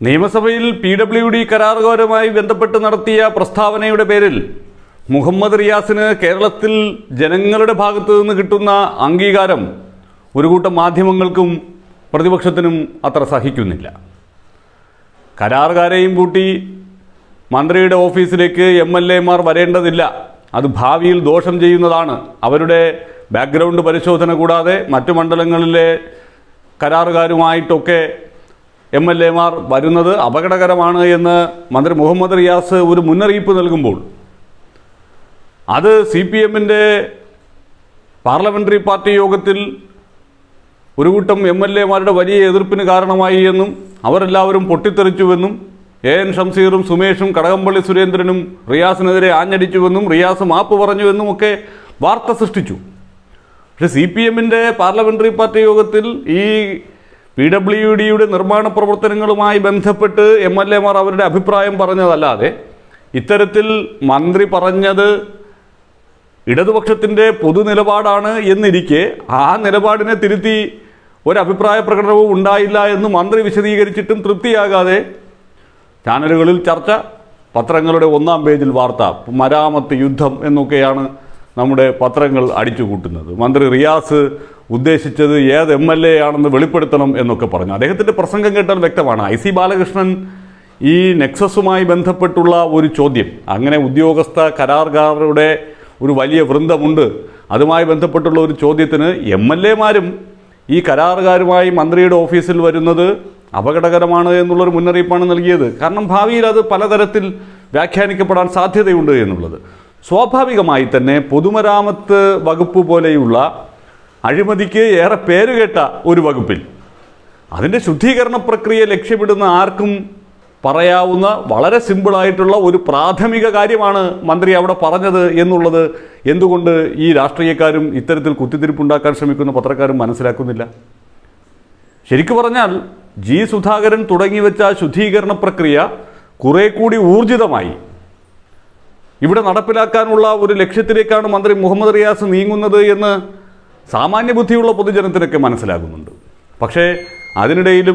നിയമസഭയിൽ P W D കരാറുകാരുമായി ബന്ധപ്പെട്ട് നടത്തിയ പ്രസ്താവനയുടെ പേരിൽ മുഹമ്മദ് റിയാസിന് കേരളത്തിൽ ജനങ്ങളുടെ ഭാഗത്തു നിന്ന് കിട്ടുന്ന അംഗീകാരം ഒരു കൂട്ടം മാധ്യമങ്ങൾക്കും പ്രതിപക്ഷത്തിനും അത്ര സഹിക്കുന്നില്ല കരാറുകാരെയും കൂട്ടി മന്ത്രിയുടെ ഓഫീസിലേക്ക് എം എൽ എമാർ വരേണ്ടതില്ല അത് ഭാവിയിൽ ദോഷം ചെയ്യുന്നതാണ് അവരുടെ ബാക്ക്ഗ്രൗണ്ട് പരിശോധന കൂടാതെ മറ്റു മണ്ഡലങ്ങളിലെ കരാറുകാരുമായിട്ടൊക്കെ എം എൽ എമാർ വരുന്നത് അപകടകരമാണ് എന്ന് മന്ത്രി മുഹമ്മദ് റിയാസ് ഒരു മുന്നറിയിപ്പ് നൽകുമ്പോൾ അത് സി പി എമ്മിൻ്റെ പാർലമെൻ്ററി പാർട്ടി യോഗത്തിൽ ഒരു കൂട്ടം എം എൽ എമാരുടെ വലിയ എതിർപ്പിന് കാരണമായി എന്നും അവരെല്ലാവരും പൊട്ടിത്തെറിച്ചുവെന്നും എ എൻ ഷംസീറും സുമേഷും കടകംപള്ളി സുരേന്ദ്രനും റിയാസിനെതിരെ ആഞ്ഞടിച്ചുവെന്നും റിയാസ് മാപ്പ് പറഞ്ഞുവെന്നും ഒക്കെ വാർത്ത സൃഷ്ടിച്ചു പക്ഷെ സി പി എമ്മിൻ്റെ പാർലമെൻ്ററി പാർട്ടി യോഗത്തിൽ ഈ പി ഡബ്ല്യു ഡിയുടെ നിർമ്മാണ പ്രവർത്തനങ്ങളുമായി ബന്ധപ്പെട്ട് എം എൽ എമാർ അവരുടെ അഭിപ്രായം പറഞ്ഞതല്ലാതെ ഇത്തരത്തിൽ മന്ത്രി പറഞ്ഞത് ഇടതുപക്ഷത്തിൻ്റെ പൊതുനിലപാടാണ് എന്നിരിക്കെ ആ നിലപാടിനെ തിരുത്തി ഒരഭിപ്രായ പ്രകടനവും ഉണ്ടായില്ല എന്ന് മന്ത്രി വിശദീകരിച്ചിട്ടും തൃപ്തിയാകാതെ ചാനലുകളിൽ ചർച്ച പത്രങ്ങളുടെ ഒന്നാം പേജിൽ വാർത്ത മരാമത്ത് യുദ്ധം എന്നൊക്കെയാണ് നമ്മുടെ പത്രങ്ങൾ അടിച്ചുകൂട്ടുന്നത് മന്ത്രി റിയാസ് ഉദ്ദേശിച്ചത് ഏത് എം എൽ എ ആണെന്ന് വെളിപ്പെടുത്തണം എന്നൊക്കെ പറഞ്ഞു അദ്ദേഹത്തിൻ്റെ പ്രസംഗം കേട്ടാൽ വ്യക്തമാണ് ഐ സി ബാലകൃഷ്ണൻ ഈ നെക്സസുമായി ബന്ധപ്പെട്ടുള്ള ഒരു ചോദ്യം അങ്ങനെ ഉദ്യോഗസ്ഥ കരാറുകാരുടെ ഒരു വലിയ വൃന്ദമുണ്ട് അതുമായി ബന്ധപ്പെട്ടുള്ള ഒരു ചോദ്യത്തിന് എം എൽ എമാരും ഈ കരാറുകാരുമായി മന്ത്രിയുടെ ഓഫീസിൽ വരുന്നത് അപകടകരമാണ് എന്നുള്ളൊരു മുന്നറിയിപ്പാണ് നൽകിയത് കാരണം ഭാവിയിൽ അത് പലതരത്തിൽ വ്യാഖ്യാനിക്കപ്പെടാൻ സാധ്യതയുണ്ട് എന്നുള്ളത് സ്വാഭാവികമായി തന്നെ പൊതുമരാമത്ത് വകുപ്പ് പോലെയുള്ള അഴിമതിക്ക് ഏറെ പേരുകേട്ട ഒരു വകുപ്പിൽ അതിൻ്റെ ശുദ്ധീകരണ പ്രക്രിയ ലക്ഷ്യമിടുന്ന ആർക്കും പറയാവുന്ന വളരെ സിമ്പിളായിട്ടുള്ള ഒരു പ്രാഥമിക കാര്യമാണ് മന്ത്രി അവിടെ പറഞ്ഞത് എന്നുള്ളത് എന്തുകൊണ്ട് ഈ രാഷ്ട്രീയക്കാരും ഇത്തരത്തിൽ കുത്തിത്തിരിപ്പുണ്ടാക്കാൻ ശ്രമിക്കുന്ന പത്രക്കാരും മനസ്സിലാക്കുന്നില്ല ശരിക്കു പറഞ്ഞാൽ ജി സുധാകരൻ തുടങ്ങിവെച്ച ശുദ്ധീകരണ പ്രക്രിയ കുറെ കൂടി ഊർജിതമായി ഇവിടെ നടപ്പിലാക്കാനുള്ള ഒരു ലക്ഷ്യത്തിലേക്കാണ് മന്ത്രി മുഹമ്മദ് റിയാസ് നീങ്ങുന്നത് എന്ന് സാമാന്യ ബുദ്ധിയുള്ള പൊതുജനത്തിനൊക്കെ മനസ്സിലാകുന്നുണ്ട് പക്ഷേ അതിനിടയിലും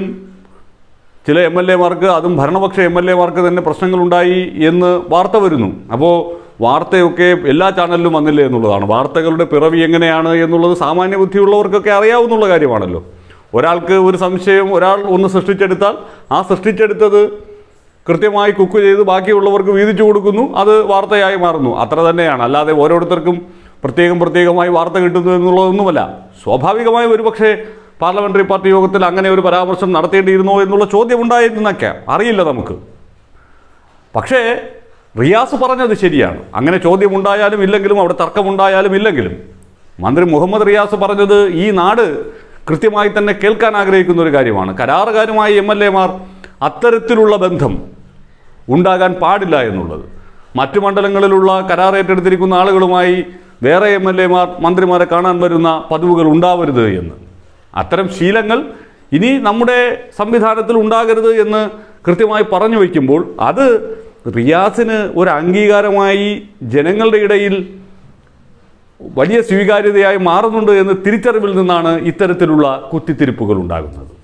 ചില എം എൽ എമാർക്ക് അതും ഭരണപക്ഷ എം എൽ എമാർക്ക് തന്നെ പ്രശ്നങ്ങളുണ്ടായി എന്ന് വാർത്ത വരുന്നു അപ്പോൾ വാർത്തയൊക്കെ എല്ലാ ചാനലിലും വന്നില്ലേ എന്നുള്ളതാണ് വാർത്തകളുടെ പിറവി എങ്ങനെയാണ് എന്നുള്ളത് സാമാന്യ ബുദ്ധിയുള്ളവർക്കൊക്കെ അറിയാവുന്നുള്ള കാര്യമാണല്ലോ ഒരാൾക്ക് ഒരു സംശയം ഒരാൾ ഒന്ന് സൃഷ്ടിച്ചെടുത്താൽ ആ സൃഷ്ടിച്ചെടുത്തത് കൃത്യമായി കുക്ക് ചെയ്ത് ബാക്കിയുള്ളവർക്ക് വീതിച്ചു കൊടുക്കുന്നു അത് വാർത്തയായി മാറുന്നു അത്ര തന്നെയാണ് അല്ലാതെ ഓരോരുത്തർക്കും പ്രത്യേകം പ്രത്യേകമായി വാർത്ത കിട്ടുന്നു എന്നുള്ളതൊന്നുമല്ല സ്വാഭാവികമായി ഒരുപക്ഷെ പാർലമെന്ററി പാർട്ടി യോഗത്തിൽ അങ്ങനെ ഒരു പരാമർശം നടത്തേണ്ടിയിരുന്നോ എന്നുള്ള ചോദ്യം ഉണ്ടായിരുന്നൊക്കെ അറിയില്ല നമുക്ക് പക്ഷേ റിയാസ് പറഞ്ഞത് ശരിയാണ് അങ്ങനെ ചോദ്യം ഉണ്ടായാലും ഇല്ലെങ്കിലും അവിടെ തർക്കമുണ്ടായാലും ഇല്ലെങ്കിലും മന്ത്രി മുഹമ്മദ് റിയാസ് പറഞ്ഞത് ഈ നാട് കൃത്യമായി തന്നെ കേൾക്കാൻ ആഗ്രഹിക്കുന്ന ഒരു കാര്യമാണ് കരാറുകാരുമായി എം എൽ എമാർ അത്തരത്തിലുള്ള ബന്ധം ഉണ്ടാകാൻ പാടില്ല എന്നുള്ളത് മറ്റു മണ്ഡലങ്ങളിലുള്ള കരാർ ഏറ്റെടുത്തിരിക്കുന്ന ആളുകളുമായി വേറെ എം എൽ എമാർ മന്ത്രിമാരെ കാണാൻ വരുന്ന പതിവുകൾ ഉണ്ടാവരുത് എന്ന് അത്തരം ശീലങ്ങൾ ഇനി നമ്മുടെ സംവിധാനത്തിൽ ഉണ്ടാകരുത് എന്ന് കൃത്യമായി പറഞ്ഞു വയ്ക്കുമ്പോൾ അത് റിയാസിന് ഒരു അംഗീകാരമായി ജനങ്ങളുടെ ഇടയിൽ വലിയ സ്വീകാര്യതയായി മാറുന്നുണ്ട് എന്ന് തിരിച്ചറിവിൽ നിന്നാണ് ഇത്തരത്തിലുള്ള കുത്തിത്തിരിപ്പുകൾ ഉണ്ടാകുന്നത്